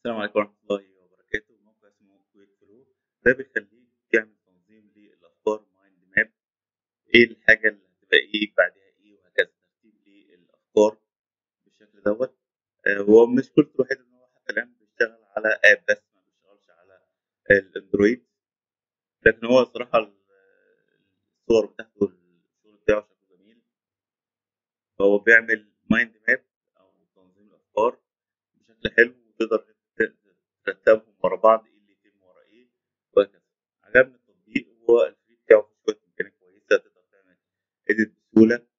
السلام عليكم ورحمة الله وبركاته، موقع اسمه كويك فلو ده بيخلّيك تعمل تنظيم للأفكار mind map إيه الحاجة اللي هتبقى إيه بعدها إيه وهكذا، ترتيب للأفكار بالشكل دوّة، آآ هو مشكلته الوحيدة إن هو حتى الآن بيشتغل على آب بس ما بيشتغلش على الأندرويد، لكن هو الصراحة ال الصور بتاعته الشغل بتاعه شكله جميل. هو بيعمل mind map أو تنظيم الأفكار بشكل حلو وتقدر ت ترتّبهم ورا بعض إيه اللي يتم ورا إيه وهكذا. عجبني التطبيق وهو الfree بتاعه فيه شوية إمكانيات كويسة تقدر تعمل edit بسهولة